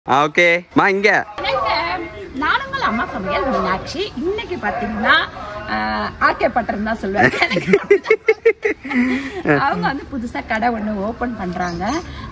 ஆ okay மா இங்க வணக்கம். நானுங்கள் அம்மா சமையல் மீனாட்சி இன்னைக்கு பாத்தீங்கன்னா ஆக்கப்பட்டிருந்தா தான் சொல்லுவாங்க எனக்கு அவங்க வந்து புதுசா கடை ஒன்று ஓபன் பண்றாங்க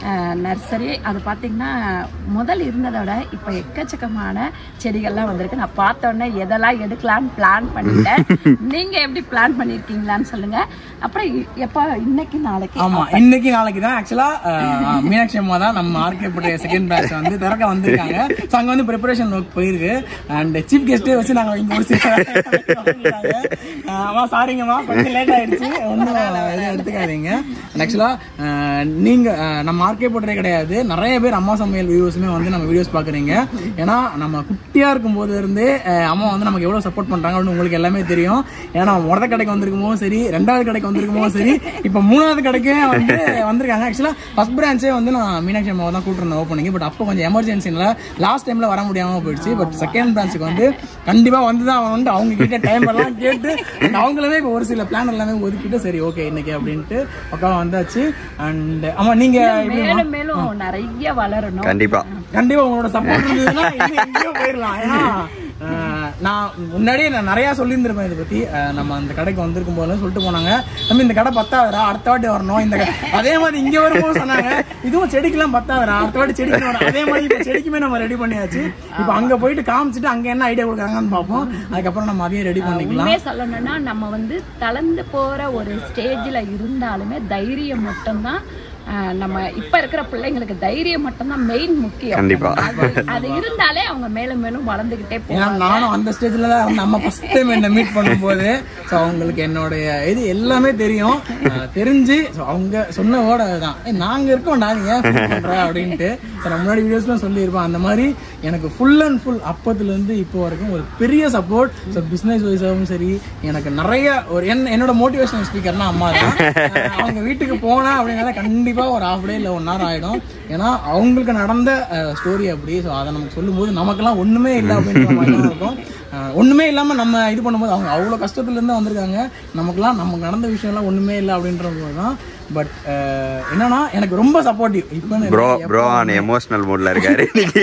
நர்சரி அது பாத்தீங்கன்னா முதல் இருந்ததோட இப்போ எக்கச்சக்கமான செடிகள்லாம் வந்திருக்கு நான் பார்த்த உடனே எதெல்லாம் எடுக்கலாம்னு பிளான் பண்ணிட்டேன் நீங்க எப்படி பிளான் பண்ணிருக்கீங்களான்னு சொல்லுங்க அப்புறம் இ- எப்போ இன்னைக்கு நாளைக்கு ஆமா இன்னைக்கு நாளைக்கு தான் ஆக்சுவலா மீனாட்சி அம்மா தான் நம்ம ஆர்கே பட்ட செகண்ட் பேட்ச் வந்து திறக்க வந்திருக்காங்க ஸோ அங்க வந்து ப்ரிப்பரேஷன் ஒர்க் போயிருக்கு அண்ட் சீஃப் கெஸ்டே வச்சு நாங்க இங்க ஒரு சில வாங்கிட்டாங்க. அஹ் அம்மா சாரிங்கம்மா கொஞ்சம் லேட் ஆயிடுச்சு ஒன்றும் எதுவும் எடுத்துக்காதீங்க ஆக்சுவலா நீங்க அஹ், நம்ம ஆர்கே போட்டே கிடையாது நிறைய பேர் அம்மா சமையல் வியூஸுமே வந்து நம்ம வீடியோஸ் பாக்குறீங்க ஏன்னா நம்ம குட்டியா இருக்கும் போது இருந்தே அஹ், அம்மா வந்து நமக்கு எவ்வளவு சப்போர்ட் பண்றாங்க அப்படின்னு உங்களுக்கு எல்லாமே தெரியும் ஏன்னா முத கடைக்கு வந்திருக்கும் போதும் சரி ரெண்டாவது கடைக்கு வந்திருக்கும் போதும் சரி இப்போ மூணாவது கடைக்கே வந்து வந்திருக்காங்க ஆக்சுவலா ஃபர்ஸ்ட் பிரான்ச்சே வந்து நான் மீனாட்சி அம்மாவை தான் கூட்டிருந்தேன் ஓப்பனிங் பட் அப்போ கொஞ்சம் எமர்ஜென்சினால லாஸ்ட் டைம்ல வர முடியாம போயிடுச்சு பட் செகண்ட் பிரான்ச்சுக்கு வந்து கண்டிப்பா வந்து தான் வந்து அவங்க கிட்ட டைம் எல்லாம் கேட்டு and அவங்களுமே இப்போ ஒரு சில பிளான் எல்லாமே ஒதுக்கிட்டு சரி ஓகே இன்னைக்கு அப்படின்ட்டு பக்கம் வந்தாச்சு அண்ட் ஆமா நீங்க எப்படி மேலும் மேலும் நிறைய வளரணும் கண்டிப்பா கண்டிப்பா உங்களோட சப்போர்ட் இருந்ததுன்னா இன்னும் எங்கேயோ போயிடலாம் ஏன்னா அஹ், நான் முன்னாடியே நான் நிறைய சொல்லியிருந்திருப்பேன் இதை பத்தி அஹ், நம்ம அந்த கடைக்கு வந்திருக்கும் போது சொல்லிட்டு போனாங்க நம்ம இந்த கடை பத்தாதுடா அடுத்த வாட்டி வரணும் இந்த கடை அதே மாதிரி இங்க வரும்போது சொன்னாங்க இதுவும் செடிக்கெல்லாம் பத்தாதுடா அடுத்த வாட்டி செடிக்கு வரும் அதே மாதிரி இப்ப செடிக்குமே நம்ம ரெடி பண்ணியாச்சு இப்போ அங்க போயிட்டு காமிச்சிட்டு அங்க என்ன ஐடியா கொடுக்குறாங்கன்னு பார்ப்போம் அதுக்கப்புறம் நம்ம அதையும் ரெடி பண்ணிக்கலாம் உண்மையை சொல்லணும்னா நம்ம வந்து தளர்ந்து போற ஒரு ஸ்டேஜ்ல இருந்தாலுமே தைரியம் மட்டும்தான் ஆஹ், நம்ம இப்ப இருக்கிற பிள்ளைங்களுக்கு தைரியம் மட்டும்தான் மெயின் முக்கியம் கண்டிப்பா. அது- அது இருந்தாலே அவங்க மேலும் மேலும் வளர்ந்துகிட்டே ஏன்னா போவாங்க நானும் அந்த ஸ்டேஜ்ல தான் இருந்தேன். நம்ம ஃபர்ஸ்ட் டைம் என்ன மீட் பண்ணும்போது ஸோ அவங்களுக்கு என்னுடைய இது எல்லாமே தெரியும் அஹ் தெரிஞ்சு ஸோ அவங்க சொன்ன வேர்டு அதுதான் "ஏய், நாங்க இருக்கோம் நாங்க ஏன் feel பண்ற அப்படின்ட்டு ஸோ நான் முன்னாடி வீடியோஸ்லாம் சொல்லியிருப்பேன் அந்த மாதிரி எனக்கு ஃபுல் அண்ட் ஃபுல் அப்பத்துல இருந்து இப்போ வரைக்கும் ஒரு பெரிய சப்போர்ட் ஸோ பிஸ்னஸ் வைஸாகவும் சரி எனக்கு நிறைய ஒரு என் என்னோட மோட்டிவேஷனல் ஸ்பீக்கர்னா அம்மா தான் அஹ் அவங்க வீட்டுக்கு போனேன் அப்படிங்கிறத கண்டிப்பா ஒரு ஹாஃப் டே இல்லை ஒன் ஹவர் ஆயிடும் ஏன்னா அவங்களுக்கு நடந்த ஸ்டோரி அப்படி ஸோ அதை நமக்கு சொல்லும்போது நமக்கெல்லாம் ஒண்ணுமே இல்லை அப்படின்ற மாதிரி தான் இருக்கும் அஹ் ஒண்ணுமே இல்லாம நம்ம இது பண்ணும்போது அவங்க அவ்வளோ கஷ்டத்துல இருந்து வந்திருக்காங்க நமக்குலாம் நமக்கு நடந்த விஷயம்லாம் ஒண்ணுமே இல்லை அப்படின்ற போது தான் பட் என்னன்னா எனக்கு ரொம்ப சப்போர்ட்டிவ் இப்போ ப்ரோ ப்ரோ ஆன் எமோஷனல் மூட்ல இருக்காரு இன்னைக்கு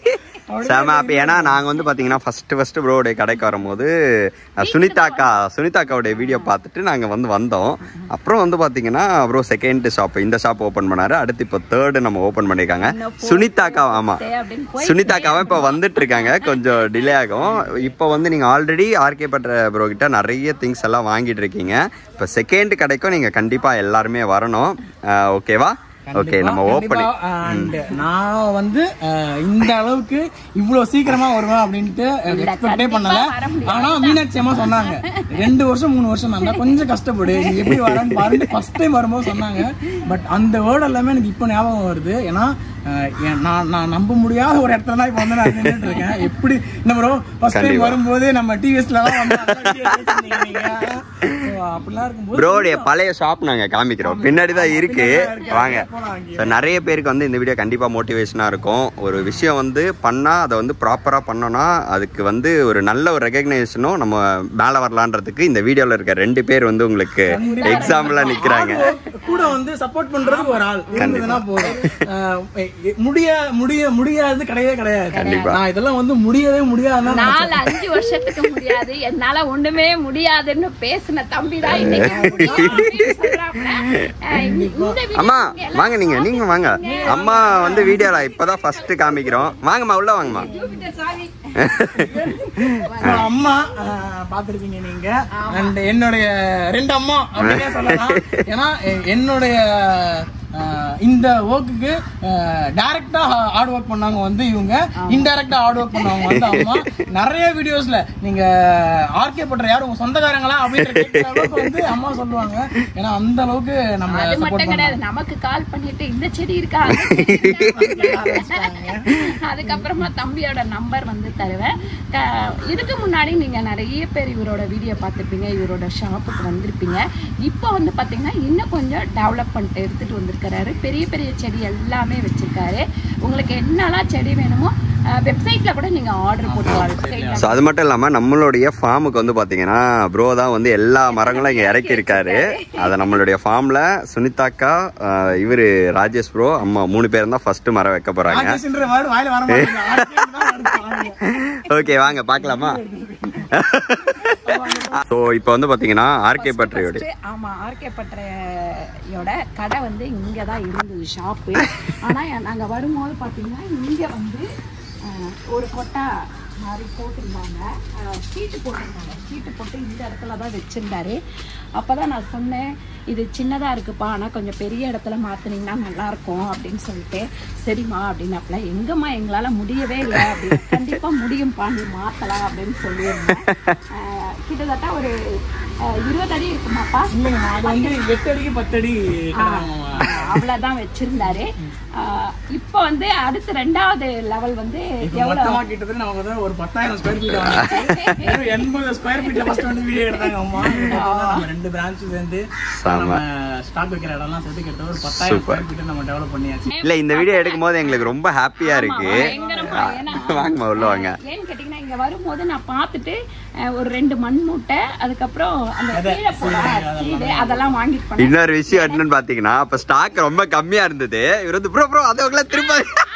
செம ஹாப்பி ஏன்னா நாங்க வந்து பாத்தீங்கன்னா ஃபர்ஸ்ட் ஃபர்ஸ்ட் ப்ரோடைய கடைக்கு வரும்போது அஹ், சுனிதாக்கா சுனிதாக்காவுடைய வீடியோ பார்த்துட்டு நாங்க வந்து வந்தோம் அப்புறம் வந்து பாத்தீங்கன்னா ப்ரோ செகண்ட் ஷாப் இந்த ஷாப் ஓபன் பண்ணாரு அடுத்து இப்போ தேர்டு நம்ம ஓபன் பண்ணிருக்காங்க சுனிதாக்கா ஆமா அப்படின்னு போய் சுனிதாக்காவும் இப்போ வந்துட்டு இருக்காங்க கொஞ்சம் டிலே ஆகும் இப்போ வந்து நீங்க ஆல்ரெடி ஆர்கே பட்ற ப்ரோ கிட்ட நிறைய திங்ஸ் எல்லாம் வாங்கிட்டு இருக்கீங்க இப்போ செகண்ட் கடைக்கும் நீங்க கண்டிப்பா எல்லாருமே வரணும் ஓகேவா ஓகே நம்ம ஓப்பன் அண்ட் நான் வந்து அஹ், இந்த அளவுக்கு இவ்வளவு சீக்கிரமா வருவேன் அப்படின்ட்டு எக்ஸ்பெக்டே பண்ணல வர முடியாது. ஆனா மீனாட்சி அம்மா சொன்னாங்க ரெண்டு வருஷம் மூணு வருஷம் நான் கொஞ்சம் கஷ்டப்படு நீ எப்படி வரேன்னு பாருன்னு ஃபர்ஸ்ட் டைம் வரும்போது சொன்னாங்க பட் அந்த வேர்டு எல்லாமே எனக்கு இப்போ ஞாபகம் வருது ஏன்னா அஹ், என் நான் நான் நம்ப முடியாத ஒரு இடத்துல தான் இப்போ வந்து நான் நின்றுட்டு இருக்கேன் எப்படி இந்த ப்ரோ ஃபர்ஸ்ட் டைம் கண்டிப்பா. வரும்போது நம்ம டிவிஎஸ்ல தான் வந்து அந்த video வச்சிருந்தீங்க நீங்க. So, அப்படிலாம் இருக்கும்போது ப்ரோடைய பழைய ஷாப் நாங்க காமிக்கிறோம் பின்னாடி தான் இருக்கு வாங்க ஸோ நிறைய பேருக்கு வந்து இந்த வீடியோ கண்டிப்பா மோட்டிவேஷனா இருக்கும் ஒரு விஷயம் வந்து பண்ணா அதை வந்து ப்ராப்பரா பண்ணோம்னா அதுக்கு வந்து ஒரு நல்ல ஒரு ரெகக்னேஷனும் நம்ம மேல வரலான்றதுக்கு இந்த வீடியோல இருக்க ரெண்டு பேர் வந்து உங்களுக்கு எக்ஸாம்பிளா நிக்கிறாங்க கூட வந்து சப்போர்ட் பண்றதுக்கு ஒரு ஆள் இருந்ததுன்னா போதும் அஹ் எ- முடிய முடிய முடியாது கிடையவே கிடையாது கண்டிப்பா. நான் இதெல்லாம் வந்து முடியவே முடியாதுன்னா நாலு அஞ்சு வருஷத்துக்கு முடியாது என்னால ஒண்ணுமே முடியாதுன்னு பேசின தம்பி தான் இன்னைக்கு முடியும் அப்படின்னு சொல்றாப்புல. அஹ் இந்த video அம்மா நீங்க எல்லாம் வாங்க நீங்க நீங்க வாங்க அம்மா வந்து வீடியோல இப்பதான் ஃபர்ஸ்ட் காமிக்கிறோம் வாங்கம்மா உள்ள வாங்கம்மா அப்புறம் அம்மா அஹ், பார்த்திருப்பீங்க நீங்க அண்ட் என்னுடைய ரெண்டு அம்மா அப்படின்னே சொல்லலாம் ஏன்னா எ- என்னுடைய அஹ், இந்த ஒர்க்குக்கு டைரக்டா ஹார்ட் ஒர்க் பண்ணவங்க வந்து இவங்க இன்டைரக்டா ஹார்ட் ஒர்க் பண்ணவங்க வந்து அம்மா நிறைய வீடியோஸ்ல நீங்க ஆர்கே பண்ற யாரும் உங்க சொந்தக்காரங்களா அப்படின்ற கேட்கிற அளவுக்கு வந்து அம்மா சொல்லுவாங்க ஏன்னா அந்த அளவுக்கு நம்ம அது சப்போர்ட் மட்டும் கிடையாது நமக்கு கால் பண்ணிட்டு இந்த செடி இருக்கா அந்த செடி இருக்கா? அதுக்கப்புறமா தம்பியோட நம்பர் வந்து தருவேன் க- இதுக்கு முன்னாடி நீங்க நிறைய பேர் இவரோட வீடியோ பார்த்துருப்பீங்க இவரோட ஷாப்புக்கு வந்திருப்பீங்க இப்போ வந்து பாத்தீங்கன்னா இன்னும் கொஞ்சம் டெவலப் பண்ணிட்டு எடுத்துட்டு வந்திருக்கிறாரு பெரிய பெரிய செடி எல்லாமே வச்சிருக்காரு உங்களுக்கு என்னெல்லாம் செடி வேணுமோ வெப்சைட்ல கூட நீங்க ஆர்டர் போட்டுக்கலாம் வெப்சைட்ல ஸோ அது மட்டும் இல்லாமல் நம்மளுடைய ஃபார்முக்கு வந்து பார்த்தீங்கன்னா ப்ரோ தான் வந்து எல்லா மரங்களும் இங்கே இறக்கி இருக்காரு அதை நம்மளுடைய ஃபார்மில் சுனிதாக்கா இவர் ராஜேஷ் ப்ரோ அம்மா மூணு பேரும் தான் ஃபர்ஸ்ட் மரம் வைக்க போகிறாங்க ராஜேஷ்ன்ற word வாயில வர மாட்டேங்குது. ஆர்கேன்னு தான் வருது பாருங்க. ஓகே வாங்க பார்க்கலாமா ஸோ இப்போ வந்து பார்த்தீங்கன்னா ஆர்கே பட்டறையோட First, ஆமா ஆர்கே பட்டறையோட கடை வந்து இங்க தான் இருந்தது ஷாப்பு ஆனா நாங்க வரும்போது பாத்தீங்கன்னா இங்க வந்து அஹ், ஒரு கொட்டா மாதிரி போட்டிருந்தாங்க ஷீட்டு போட்டிருந்தாங்க ஷீட்டு போட்டு இந்த இடத்துல தான் வச்சிருந்தாரு அப்பதான் நான் சொன்னேன் இது சின்னதா இருக்குப்பா ஆனா கொஞ்சம் பெரிய இடத்துல மாத்துனீங்கன்னா நல்லா இருக்கும் அப்படின்னு சொல்லிட்டு சரிம்மா அப்படின்னாப்புல எங்கம்மா எங்களால முடியவே இல்லை அப்படின்னு கண்டிப்பா முடியும்ப்பா நீ மாத்தலாம் அப்படின்னு சொல்லியிருந்தேன் அஹ், கிட்டத்தட்ட ஒரு அஹ், இருபது அடி இருக்குமாப்பா இல்லைங்கம்மா, அது வந்து எட்டு அடிக்கு பத்து அடி கிடக்குங்கம்மா. அவ்வளவுதான் வச்சிருந்தாரு ஆஹ் இப்போ வந்து அடுத்து ரெண்டாவது லெவல் வந்து இப்ப எவ்வளவு மொத்தமா கிட்டத்தட்ட நமக்கு வந்து ஒரு பத்தாயிரம் ஸ்கொயர் ஃபீட் வாங்கிட்டு வெறும் எண்பது ஸ்கொயர் ஃபீட்ல ஃபர்ஸ்ட் வந்து வீடியோ எடுத்தாங்க அம்மா நம்ம ரெண்டு பிரான்ச் சேர்ந்து நம்ம ஸ்டாக் வைக்கிற இடம்லாம் சேர்த்து கிட்ட ஒரு பத்தாயிரம் ஸ்கொயர் ஃபீட் நம்ம டெவலப் பண்ணியாச்சு இல்லை இந்த வீடியோ எடுக்கும் போது எங்களுக்கு ரொம்ப ஹாப்பியா இருக்கு பயங்கரமா ஏன்னா வாங்கம்மா உள்ள வாங்க ஏன்னு கேட்டீங்கன்னா இங்க வரும்போது நான் பார்த்துட்டு அஹ், ஒரு ரெண்டு மண் மூட்டை அதுக்கப்புறம் அந்த கீழே போட சீடு அதெல்லாம் வாங்கிட்டு போனேன் இன்னொரு விஷயம் என்னன்னு பாத்தீங்கன்னா அப்ப ஸ்டாக் ரொம்ப கம்மியா இருந்தது இவர் வந்து ப்ரோ ப்ரோ அதை திரும்ப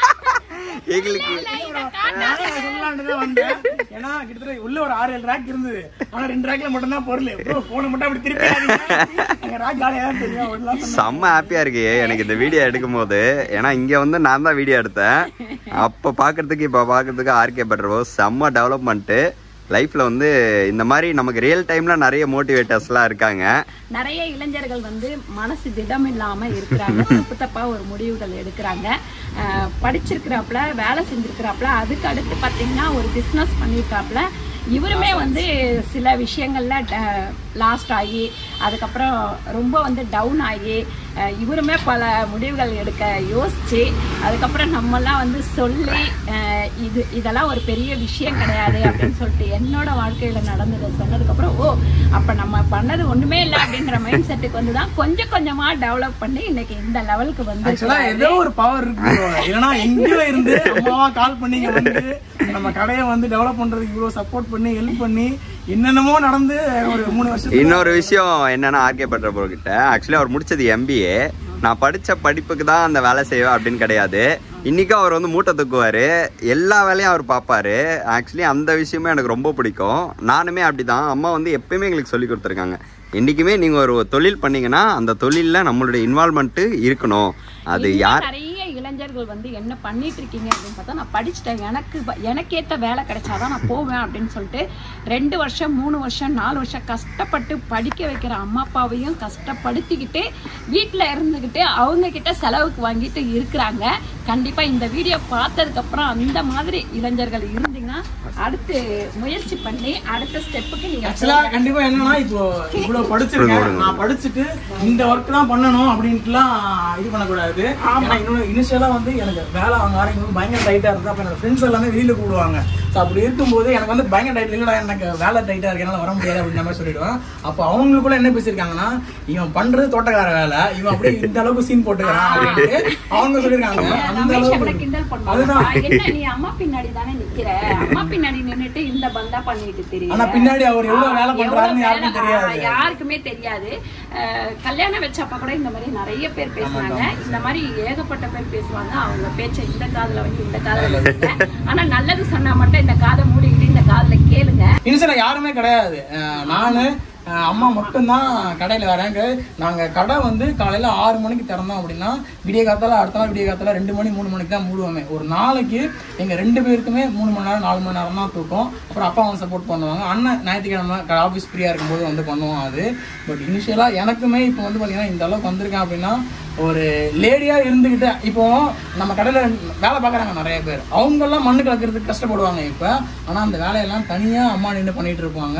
எங்களுக்கு நானே அதை சொல்லலாம்னு தான் வந்தேன். ஏன்னா கிட்டத்தட்ட உள்ள ஒரு ஆறு ஏழு ரேக் இருந்தது ஆனா ரெண்டு ரேக்ல மட்டும் தான் பொருள் ப்ரோ போன மட்டும் அப்படி திருப்பி ரேக் காலியா தான் தெரியும் அப்படிலாம் சொன்னாங்க. செம்ம ஹாப்பியா இருக்கு எனக்கு இந்த வீடியோ எடுக்கும் போது ஏன்னா இங்க வந்து நான் தான் வீடியோ எடுத்தேன் அப்ப பாக்குறதுக்கு இப்ப பாக்குறதுக்கு ஆர்கே பெட்டர் செம்ம டெவலப்மெண்ட் லைஃப்ல வந்து இந்த மாதிரி நமக்கு ரியல் டைம்ல நிறைய மோட்டிவேட்டர்ஸ்லாம் இருக்காங்க நிறைய இளைஞர்கள் வந்து மனசு திடம் இல்லாம இருக்கிறாங்க தப்பு தப்பா ஒரு முடிவுகள் எடுக்கிறாங்க அஹ் படிச்சிருக்கிறாப்புல வேலை செஞ்சிருக்கிறாப்புல அதுக்கு அடுத்து பாத்தீங்கன்னா ஒரு பிசினஸ் பண்ணியிருக்காப்புல இவருமே வந்து சில விஷயங்கள்ல லாஸ்ட் ஆகி அதுக்கப்புறம் ரொம்ப வந்து டவுன் ஆகி அஹ் இவருமே பல முடிவுகள் எடுக்க யோசிச்சு அதுக்கப்புறம் நம்மெல்லாம் வந்து சொல்லி அஹ் இது இதெல்லாம் ஒரு பெரிய விஷயம் கிடையாது அப்படின்னு சொல்லிட்டு என்னோட வாழ்க்கையில நடந்ததை சொன்னதுக்கப்புறம் ஓ அப்ப நம்ம பண்ணது ஒண்ணுமே இல்லை அப்படின்ற மைண்ட் செட்டுக்கு வந்து தான் கொஞ்சம் கொஞ்சமா டெவலப் பண்ணி இன்னைக்கு இந்த லெவலுக்கு வந்து ஆக்சுவலா ஏதோ ஒரு பவர் இருக்கு bro. இல்லைன்னா எங்கேயோ இருந்து அம்மாவா கால் பண்ணி இங்க வந்து நம்ம கடையை வந்து டெவலப் பண்றதுக்கு இவ்வளவு சப்போர்ட் பண்ணி ஹெல்ப் பண்ணி என்னென்னமோ நடந்து ஒரு மூணு வருஷம் இன்னொரு விஷயம் என்னன்னா ஆர்கே பட்டர் ப்ரோ கிட்ட ஆக்சுவலி அவர் முடிச்சது எம்பிஏ நான் படிச்ச படிப்புக்கு தான் அந்த வேலை செய்வேன் அப்படின்னு கிடையாது இன்னைக்கும் அவர் வந்து மூட்டை தூக்குவாரு எல்லா வேலையும் அவர் பார்ப்பாரு ஆக்சுவலி அந்த விஷயமே எனக்கு ரொம்ப பிடிக்கும் நானுமே அப்படிதான் அம்மா வந்து எப்பயுமே எங்களுக்கு சொல்லி கொடுத்துருக்காங்க என்றைக்குமே நீங்கள் ஒரு தொழில் பண்ணீங்கன்னா அந்த தொழிலில் நம்மளுடைய இன்வால்மெண்ட்டு இருக்கணும் அது இன்னும் யார் நிறைய இளைஞர்கள் வந்து என்ன பண்ணிட்டு இருக்கீங்க அப்படின்னு பார்த்தா நான் படிச்சுட்டேன் எனக்கு ப- எனக்கேத்த வேலை கிடைச்சாதான் நான் போவேன் அப்படின்னு சொல்லிட்டு ரெண்டு வருஷம் மூணு வருஷம் நாலு வருஷம் கஷ்டப்பட்டு படிக்க வைக்கிற அம்மா அப்பாவையும் கஷ்டப்படுத்திக்கிட்டு வீட்டில் இருந்துக்கிட்டு அவங்க கிட்ட செலவுக்கு வாங்கிட்டு இருக்கிறாங்க கண்டிப்பா இந்த வீடியோ பார்த்ததுக்கு அப்புறம் அந்த மாதிரி இளைஞர்கள் இருந்தீங்கன்னா அடுத்து முயற்சி பண்ணி அடுத்த ஸ்டெப்புக்கு நீங்க ஆக்சுவலா கண்டிப்பா என்னன்னா இப்போ இவ்வளவு படிச்சிருக்கேன் நான் படிச்சுட்டு இந்த ஒர்க் தான் பண்ணணும் அப்படின்ட்டுலாம் இது பண்ணக்கூடாது ஏன்னா இன்னொரு இனிஷியலா வந்து எனக்கு வேலை வாங்க ஆரம்பிக்கும் பயங்கர டைட்டா இருக்கு அப்ப என்னோட ஃப்ரெண்ட்ஸ் எல்லாமே வெளியில கூடுவாங்க ஸோ அப்படி இருக்கும்போது எனக்கு வந்து பயங்கர டைட் இல்லடா எனக்கு வேலை டைட்டா இருக்கு என்னால வர முடியாது அப்படின்ற மாதிரி சொல்லிடுவேன் அப்போ அவங்களுக்குள்ள என்ன பேசியிருக்காங்கன்னா இவன் பண்றது தோட்டக்கார வேலை இவன் அப்படியே இந்த அளவுக்கு சீன் போட்டுக்கிறான் அப்படின்ட்டு அவங்க சொல்லியிருக்காங்க அந்த ரமேஷ் கூட அளவுக்கு கிண்டல் அதுதான். பண்ணுவாங்க என்ன நீ அம்மா பின்னாடி தானே நிக்கிற அம்மா பின்னாடி நின்னுட்டு இந்த பந்தா பண்ணிட்டு தெரியும் ஆனா பின்னாடி அவர் எவ்வளவு வேலை பண்றாருன்னு யாருக்கும் தெரியாது யாருக்குமே தெரியாது அஹ் கல்யாணம் வச்சப்ப கூட இந்த மாதிரி நிறைய பேர் பேசுனாங்க இந்த மாதிரி ஏகப்பட்ட பேர் பேசுவாங்க அவங்க பேச்ச இந்த காதுல வந்து இந்த காதுல வைங்க. ஆனா நல்லது சொன்னா மட்டும் இந்த காதை மூடிக்கிட்டு இந்த காதுல கேளுங்க இன்சில யாருமே கிடையாது அஹ் நானு அஹ் அம்மா மட்டும்தான் கடையில் வராங்க நாங்கள் கடை வந்து காலையில் ஆறு மணிக்கு திறந்தோம் அப்படின்னா விடிய காத்தால அடுத்த நாள் விடிய காத்தால ரெண்டு மணி மூணு மணிக்கு தான் மூடுவோமே ஒரு நாளைக்கு எங்கள் ரெண்டு பேருக்குமே மூணு மணி நேரம் நாலு மணி நேரம் தான் தூக்கம் அப்புறம் அப்பா அவங்க சப்போர்ட் பண்ணுவாங்க அண்ணன் ஞாயிற்றுக்கிழமை ஆஃபீஸ் ஃப்ரீயாக இருக்கும்போது வந்து பண்ணுவோம் அது பட் இனிஷியலாக எனக்குமே இப்போ வந்து பார்த்தீங்கன்னா இந்த அளவுக்கு வந்திருக்கேன் அப்படின்னா ஒரு லேடியா இருந்துகிட்டு இப்போ நம்ம கடையில வேலை பார்க்குறாங்க நிறைய பேர் அவங்கெல்லாம் மண்ணு கலக்கிறதுக்கு கஷ்டப்படுவாங்க இப்போ ஆனா அந்த வேலையெல்லாம் தனியா அம்மா நின்று பண்ணிட்டு இருப்பாங்க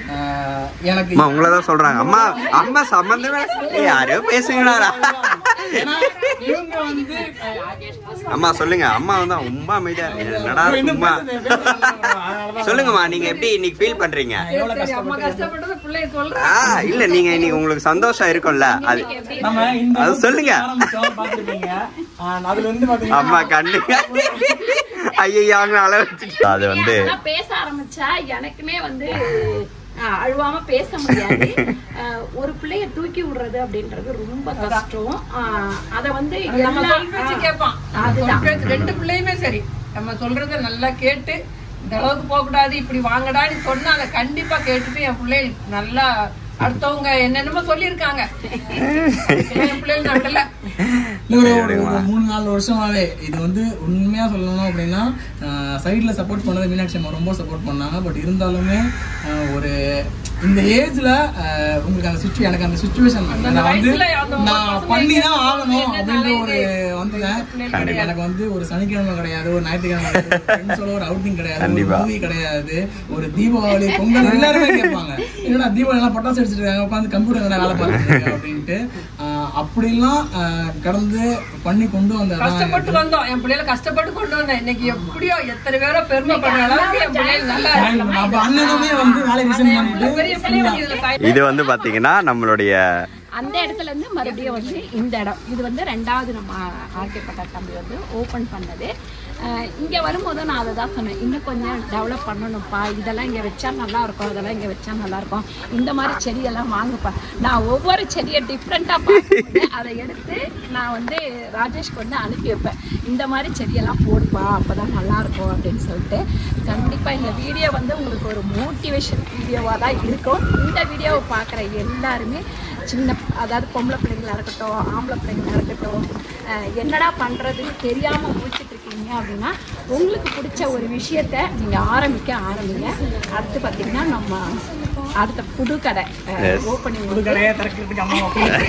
ஆஹ் எனக்கு அம்மா உங்களை தான் சொல்றாங்க அம்மா அம்மா சம்பந்தமே ஏய், யாரையோ பேசுங்கடா ஏன்னா இவங்க வந்து அம்மா சொல்லுங்க அம்மா வந்து ரொம்ப அமைதியா என்னடா இன்னும் சும்மா பேசுறது, பேசுறது, அதனாலதான் சொல்லுங்கம்மா நீங்க எப்படி இன்னைக்கு ஃபீல் பண்றீங்க எவ்வளவு கஷ்டப்பட்டு கஷ்டப்பட்டது பிள்ளைய சொல்றேன் ஆ இல்ல நீங்க இன்னைக்கு உங்களுக்கு சந்தோஷம் இருக்கும்ல அது நம்ம இந்த அது சொல்லுங்க கண்ணுங்க ஆரம்பிச்சோம், பார்த்திருப்பீங்க. And அதுல வந்து பாத்தீங்கன்னா அம்மா கண்ணுங்க ஐயா அவங்க அள வச்சுட்டு அது வந்து அதெல்லாம் பேச ஆரம்பிச்சா எனக்குமே வந்து ஆஹ், அழுவாம பேச முடியாது ஆஹ், ஒரு பிள்ளைய தூக்கி விடுறது அப்படின்றது ரொம்ப கஷ்டம் ஆஹ், அத வந்து நம்ம எல்லா- சொல் பேச்சு கேட்பான் அதுதான். சொல் பேச்சு ரெண்டு பிள்ளையுமே சரி நம்ம சொல்றத நல்லா கேட்டு இந்த அளவுக்கு போக கூடாது இப்படி வாங்கடான்னு சொன்னா அதை கண்டிப்பா கேட்டுட்டு என் பிள்ளைகள் நல்லா அடுத்தவங்க என்னென்னமோ சொல்லியிருக்காங்க என் பிள்ளைகள் நான் விடல இல்ல bro, ஒரு ஒரு மூணு நாலு வருஷமாவே இது வந்து உண்மையா சொல்லணும் அப்படின்னா சைடுல சப்போர்ட் பண்ணது மீனாட்சி அம்மா ரொம்ப சப்போர்ட் பண்ணாங்க பட் இருந்தாலுமே ஆஹ், ஒரு இந்த ஏஜ்ல உங்களுக்கு அந்த சுச்சு எனக்கு அந்த சுச்சுவேஷன் நான் வந்து வயசுல அந்த ஒரு நான் பசங்க பண்ணி தான் என்ன ஆகணும் என்ன அப்படின்ற நாளைக்கு ஒரு வந்துட்டேன் எனக்கு வந்து ஒரு சனிக்கிழமை கிடையாது ஒரு ஞாயிற்றுக்கிழமை கிடையாது ஒரு friends ஓட ஒரு அவுட்டிங் கிடையாது ஒரு கண்டிப்பா. மூவி கிடையாது ஒரு தீபாவளி பொங்கல் எல்லாருமே கேட்பாங்க என்னடா தீபாவளி எல்லாம் பட்டாசு அடிச்சிட்டு இருக்காங்க உட்காந்து கம்ப்யூட்டர் வேலை பார்த்துட்டு அப்படின்ட்டு ஆஹ், அப்படிலாம் ஆஹ், கடந்து பண்ணி கொண்டு வந்த கஷ்டப்பட்டு வந்தோம் என் பிள்ளைகளை கஷ்டப்பட்டு கொண்டு வந்தேன் இன்னைக்கு எப்படியோ எத்தனை பேரோ பெருமைப்படுற அளவுக்கு என் பிள்ளைகள் நல்லா இருக்கு. அப்ப அண்ணனுமே வந்து வேலையை ரிசைன் பண்ணிட்டு பெரிய பிள்ளைங்க இதுல சாய் இது வந்து பாத்தீங்கன்னா நம்மளுடைய அந்த இடத்துல இருந்து மறுபடியும் வந்து இந்த இடம் இது வந்து ரெண்டாவது நம்ம ஆர்கேப்பட்ட தம்பி வந்து ஓப்பன் பண்ணது அஹ் இங்க வரும்போது நான் அதை தான் சொன்னேன் இன்னும் கொஞ்சம் டெவலப் பண்ணணும்ப்பா இதெல்லாம் இங்க வச்சா நல்லா இருக்கும் அதெல்லாம் இங்க வச்சா நல்லா இருக்கும் இந்த மாதிரி செடியெல்லாம் வாங்குப்பா நான் ஒவ்வொரு செடியை டிஃப்ரெண்டா பார்த்து அதை எடுத்து நான் வந்து ராஜேஷ்க்கு வந்து அனுப்பி வைப்பேன் இந்த மாதிரி செடியெல்லாம் போடுப்பா அப்பதான் நல்லா இருக்கும் அப்படின்னு சொல்லிட்டு கண்டிப்பா இந்த வீடியோ வந்து உங்களுக்கு ஒரு மோட்டிவேஷன் வீடியோவாக தான் இருக்கும் இந்த வீடியோவை பார்க்குற எல்லாருமே சின்ன அதாவது பொம்பளை பிள்ளைங்களா இருக்கட்டும் ஆம்பளை பிள்ளைங்களா இருக்கட்டும் அஹ் என்னடா பண்ணுறதுன்னு தெரியாமல் முடிச்சுட்டு இருக்கீங்க அப்படின்னா உங்களுக்கு பிடிச்ச ஒரு விஷயத்த நீங்கள் ஆரம்பிக்க ஆரம்பிங்க அடுத்து பார்த்தீங்கன்னா நம்ம அடுத்த புது கடை ஓப்பனிங் புது கடையை திறக்கிறதுக்கு அம்மா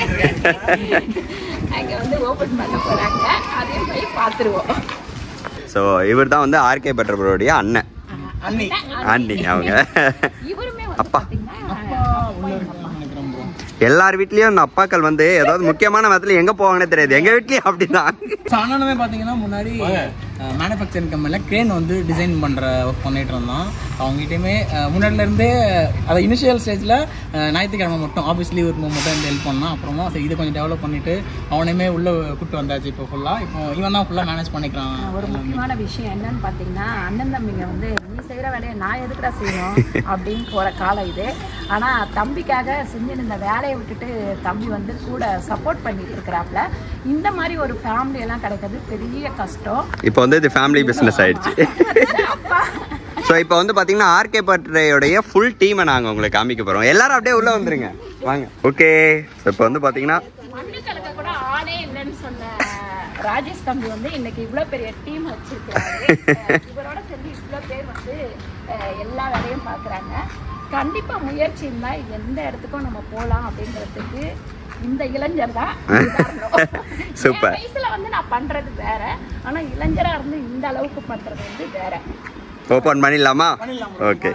அங்கே வந்து ஓப்பன் பண்ண போகிறாங்க அதையும் போய் பார்த்துருவோம் ஸோ இவர் தான் வந்து ஆர்கே பட்டர்பரோடைய அண்ணன் அண்ணி அண்ணி அவங்க இவருமே வந்து அப்பா. பார்த்தீங்கன்னா உள்ள இருக்கலாம் நினைக்கிறேன் bro. எல்லார் வீட்லயும் இந்த அப்பாக்கள் வந்து ஏதாவது முக்கியமான விதத்துல எங்க போவாங்கன்னே தெரியாது எங்க வீட்லயும் அப்படிதான் So, அண்ணனுமே பார்த்தீங்கன்னா முன்னாடி மேனுஃபேக்சரிங் கம்பெனியில் க்ரேன் வந்து டிசைன் பண்ணுற ஒர்க் பண்ணிட்டு இருந்தான் அவங்ககிட்டயுமே அஹ், முன்னாடில இருந்தே அதை இனிஷியல் ஸ்டேஜில் ஞாயிற்றுக்கிழமை மட்டும் ஆஃபீஸ் லீவ் இருக்கும்போது மட்டும் இந்த ஹெல்ப் பண்ணான் அப்புறமா சரி இதை கொஞ்சம் டெவலப் பண்ணிட்டு அவனையுமே உள்ளே கூட்டு வந்தாச்சு இப்போ ஃபுல்லாக இப்போ இவன் தான் ஃபுல்லாக மேனேஜ் பண்ணிக்கிறான் ஒரு முக்கியமான விஷயம் என்னன்னு பார்த்தீங்கன்னா அண்ணன் தம்பிங்க வந்து நீ செய்கிற வேலையை நான் எதுக்குடா செய்யணும் அப்படின்னு போகிற காலம் இது ஆனால் தம்பிக்காக செஞ்சு இந்த வேலையை விட்டுட்டு தம்பி வந்து கூட சப்போர்ட் பண்ணிட்டு இருக்கிறாப்புல இந்த மாதிரி ஒரு ஃபேமிலி எல்லாம் கிடைக்கிறது பெரிய கஷ்டம் இப்போ வந்து இது ஃபேமிலி பிசினஸ் ஆயிடுச்சு அப்பா ஸோ இப்போ வந்து பார்த்தீங்கன்னா ஆர்கே பட்டரையோடைய ஃபுல் டீமை நாங்கள் உங்களுக்கு காமிக்க போகிறோம் எல்லாரும் அப்படியே உள்ளே வந்துருங்க வாங்க ஓகே ஸோ இப்போ வந்து பார்த்தீங்கன்னா மண்ணு கலக்க கூட ஆளே இல்லைன்னு சொன்ன ராஜேஷ் தம்பி வந்து இன்னைக்கு இவ்வளோ பெரிய டீம் வச்சிருக்காரு அஹ் இவரோட சேர்ந்து இவ்வளோ பேர் வந்து அஹ் எல்லா வேலையும் பார்க்குறாங்க கண்டிப்பா முயற்சி இருந்தா எந்த இடத்துக்கும் நம்ம போகலாம் அப்படின்றதுக்கு இந்த இளைஞர் தான் உதாரணம். Super. என் வயசுல வந்து நான் பண்றது வேற ஆனா இளைஞரா இருந்து இந்த அளவுக்கு பண்றது வந்து வேற ஓப்பன் பண்ணிடலாமா okay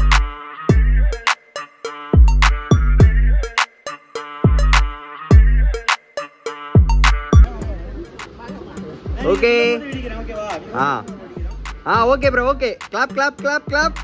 okay ah ah okay bro okay clap clap clap clap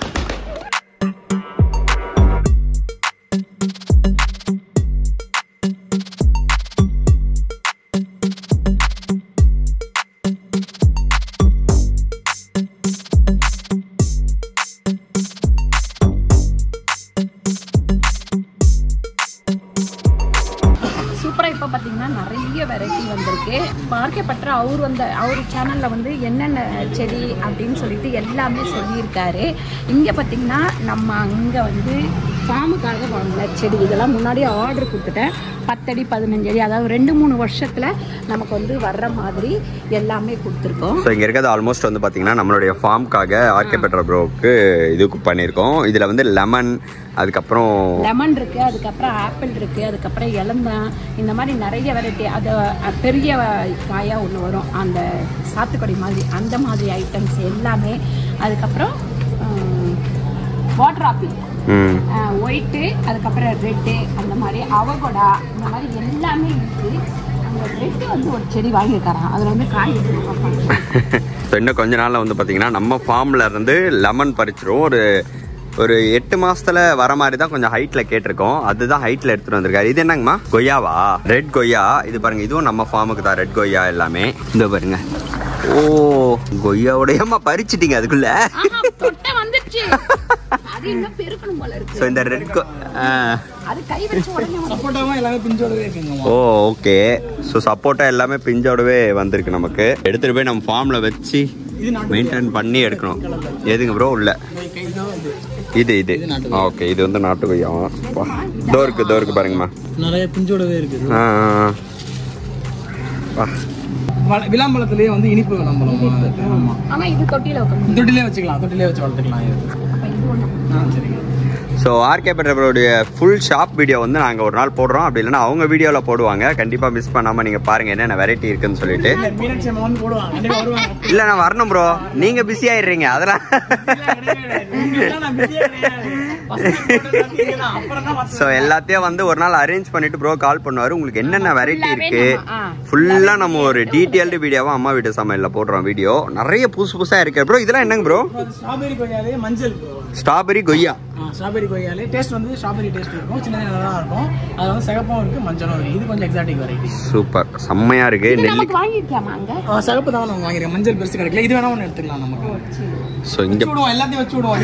சூப்பரா இப்போ பார்த்தீங்கன்னா நிறைய வெரைட்டி வந்திருக்கு பார்க்கப்பட்ட அவர் வந்த அவர் சேனல்ல வந்து என்னென்ன செடி அப்படின்னு சொல்லிட்டு எல்லாமே சொல்லியிருக்காரு இங்க பார்த்தீங்கன்னா நம்ம அங்க வந்து ஃபார்முக்காக வாங்கின செடி இதெல்லாம் முன்னாடியே ஆர்டர் கொடுத்துட்டேன் பத்தடி பதினஞ்சு அடி அதாவது ரெண்டு மூணு வருஷத்துல நமக்கு வந்து வர்ற மாதிரி எல்லாமே கொடுத்துருக்கோம் ஸோ இங்கே இருக்கிறது ஆல்மோஸ்ட் வந்து பார்த்தீங்கன்னா நம்மளுடைய ஃபார்ம்க்காக ஆர்கே பெட்ரா ப்ரோவுக்கு இது பண்ணியிருக்கோம் இதில் வந்து லெமன் அதுக்கப்புறம் லெமன் இருக்கு அதுக்கப்புறம் ஆப்பிள் இருக்கு அதுக்கப்புறம் இளந்தான் இந்த மாதிரி நிறைய வெரைட்டி அது அஹ், பெரிய காயா ஒன்று வரும் அந்த சாத்துக்குடி மாதிரி அந்த மாதிரி ஐட்டம்ஸ் எல்லாமே அதுக்கப்புறம் வாட்டர் ஆப்பிள் ம் ஒயிட்டு அதுக்கப்புறம் ரெட்டு அந்த மாதிரி அவகொடா இந்த மாதிரி எல்லாமே இருக்கு அந்த ரெட்டு வந்து ஒரு செடி வாங்கியிருக்காராம் அதில் வந்து காய் இருக்கு பார்ப்பாங்க ஸோ இன்னும் கொஞ்ச நாளில் வந்து பார்த்தீங்கன்னா நம்ம ஃபார்மில் இருந்து லெமன் பறிச்சிரும் ஒரு ஒரு எட்டு மாசத்துல வர மாதிரி தான் கொஞ்சம் ஹைட்ல கேட்டிருக்கோம் அதுதான் ஹைட்ல எடுத்துட்டு வந்திருக்காரு இது என்னங்கம்மா கொய்யாவா ரெட் கொய்யா இது பாருங்க இதுவும் நம்ம ஃபார்முக்கு தான் ரெட் கொய்யா எல்லாமே இந்த பாருங்க ஓ கொய்யாவுடையம்மா பறிச்சிட்டீங்க அதுக்குள்ள ஆஹா, தொட்டை வந்துருச்சு அது இன்னும் பெருக்கணும் போல இருக்கு ஸோ இந்த ரெட் கொ ஆ. அது கை வச்சு உடனே வந்து- சப்போட்டாவும் எல்லாமே பிஞ்சோடவே இருக்குங்க ஓ ஓகே ஸோ சப்போட்டா எல்லாமே பிஞ்சோடவே வந்திருக்கு நமக்கு எடுத்துட்டு போய் நம்ம ஃபார்ம்ல வச்சு இது நாட்டு மெயின்டைன் பண்ணி எடுக்கணும் எதுங்க ப்ரோ உள்ள இதோ இது இது இது ஓகே இது வந்து நாட்டு கொய்யாவா தோ இருக்கு தோ இருக்கு பாருங்கம்மா நிறைய பிஞ்சோடவே இருக்குது ஆ ஆ, ஆ. வா. வள- விளாம்பழத்திலேயே வந்து இனிப்பு விளாம்பழம் ஆமா ஆனா இது தொட்டியில வைக்க முடியும் தொட்டிலே வச்சுக்கலாம் தொட்டிலே வச்சு வளர்த்துக்கலாம் இது அப்ப இது ஒண்ணு ஆ சரிங்க ஸோ ஆர்கே பெட்ரோடைய ஃபுல் ஷாப் வீடியோ வந்து நாங்கள் ஒரு நாள் போடுறோம் அப்படி இல்லைன்னா அவங்க வீடியோவில் போடுவாங்க கண்டிப்பாக மிஸ் பண்ணாமல் நீங்கள் பாருங்கள் என்னென்ன வெரைட்டி இருக்குன்னு சொல்லிட்டு இல்ல, மீனாட்சி அம்மா வந்து போடுவாங்க கண்டிப்பா வருவாங்க இல்லை நான் வரணும் ப்ரோ நீங்கள் பிஸி ஆயிடுறீங்க அதெல்லாம் இங்கெல்லாம் நான் busy ஆ கிடையாது. First time போட்டது இங்க தான். அப்புறம் தான் மத்த- ஸோ எல்லாத்தையும் வந்து ஒரு நாள் அரேஞ்ச் பண்ணிட்டு ப்ரோ கால் பண்ணுவார் உங்களுக்கு என்னென்ன வெரைட்டி full-ஆவே இருக்கு நம்ம, ஆ, ஃபுல்லாக நம்ம ஒரு டீட்டெயில்டு வீடியோவாக அம்மா வீட்டு சமையலில் போடுறோம் வீடியோ நிறைய புதுசு புதுசாக இருக்கு ப்ரோ இதெல்லாம் என்னங்க ப்ரோ அப்புறம் அது ஸ்ட்ராபெரி கொய்யாலே மஞ்சள் bro. ஸ்ட்ராபெரி கொய்யா ஆ, ஸ்ட்ராபெரி கொய்யாலே டேஸ்ட் வந்து ஸ்ட்ராபெரி டேஸ்ட் இருக்கும் சின்ன சின்னதாக இருக்கும் அது வந்து சிகப்பும் இருக்கு மஞ்சளும் இருக்கு இது கொஞ்சம் எக்ஸாட்டிக் வெரைட்டி சூப்பர் செம்மையா இருக்கு இது நெல்லி நமக்கு வாங்கிருக்கலாமா அங்க சிகப்பு தான் நம்ம வாங்கிருக்கோம் மஞ்சள் பெருசு கிடைக்கல இது வேணா ஒன்று எடுத்துக்கலாம் நமக்கு ஸோ இங்க வச்சு விடுவோம் எல்லாத்தையும் வச்சு விடுவோம்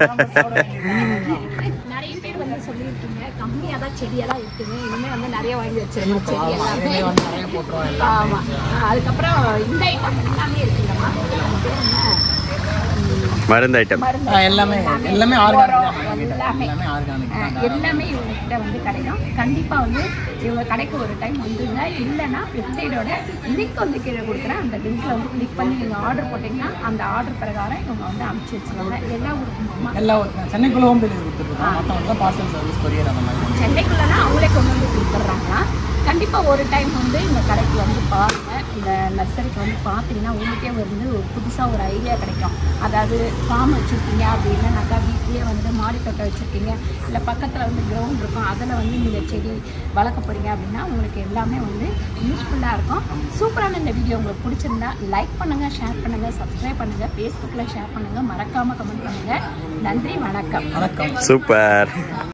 நிறைய பேர் வந்து சொல்லியிருக்கீங்க கம்மியா தான் செடியெல்லாம் இருக்குங்க இனிமே வந்து நிறைய வாங்கி வச்சிருக்கோம் செடி எல்லாமே வந்து நிறைய போட்டுருவோம் எல்லாம் ஆமா அதுக்கப்புறம் இந்த ஐட்டம் எல்லாமே இருக்குங்கம்மா அது பேர் என்ன? மருந்து ஐட்டம் மருந்து ஆ, எல்லாமே எல்லாமே ஆர்கானிக் உரம், தான் நம்ம கிட்ட. எல்லாமே எல்லாமே ஆர்கானிக் அஹ், எல்லாமே இவங்க கிட்ட வந்து கிடைக்கும் கண்டிப்பா வந்து இவங்க கடைக்கு ஒரு டைம் வந்துருங்க இல்லைன்னா வெப்சைட்டோட லிங்க் வந்து கீழே கொடுக்குறேன் அந்த லிங்க்ல வந்து கிளிக் பண்ணி நீங்க ஆர்டர் போட்டீங்கன்னா அந்த ஆர்டர் பிரகாரம் இவங்க வந்து அனுப்பிச்சு வச்சிருவாங்க எல்லா ஊருக்குமா எல்லா ஊருக்கும் சென்னைக்குள்ள ஹோம் டெலிவரி கொடுத்துருக்கோம் மற்றவங்க பார்சல் சர்வீஸ் கொரியர் அந்த மாதிரி சென்னைக்குள்ளனா அவங்களே கொண்டு வந்து கொடுத்துட்றாங்களா கண்டிப்பாக ஒரு டைம் வந்து இந்த கடைக்கு வந்து பாருங்க இந்த நர்சரிக்கு வந்து பார்த்தீங்கன்னா உங்களுக்கே வந்து ஒரு புதுசாக ஒரு ஐடியா கிடைக்கும் அதாவது ஃபார்ம் வச்சுருக்கீங்க அப்படின்னாக்கா வீட்லேயே வந்து மாடி தோட்டம் வச்சுருக்கீங்க இல்லை பக்கத்தில் வந்து கிரவுண்ட் இருக்கும் அதில் வந்து நீங்கள் செடி வளர்க்க போறீங்க அப்படின்னா உங்களுக்கு எல்லாமே வந்து யூஸ்ஃபுல்லாக இருக்கும் சூப்பரான இந்த வீடியோ உங்களுக்கு பிடிச்சிருந்தா லைக் பண்ணுங்கள் ஷேர் பண்ணுங்கள் சப்ஸ்கிரைப் பண்ணுங்கள் ஃபேஸ்புக்கில் ஷேர் பண்ணுங்கள் மறக்காமல் கமெண்ட் பண்ணுங்கள் நன்றி வணக்கம் வணக்கம் சூப்பர்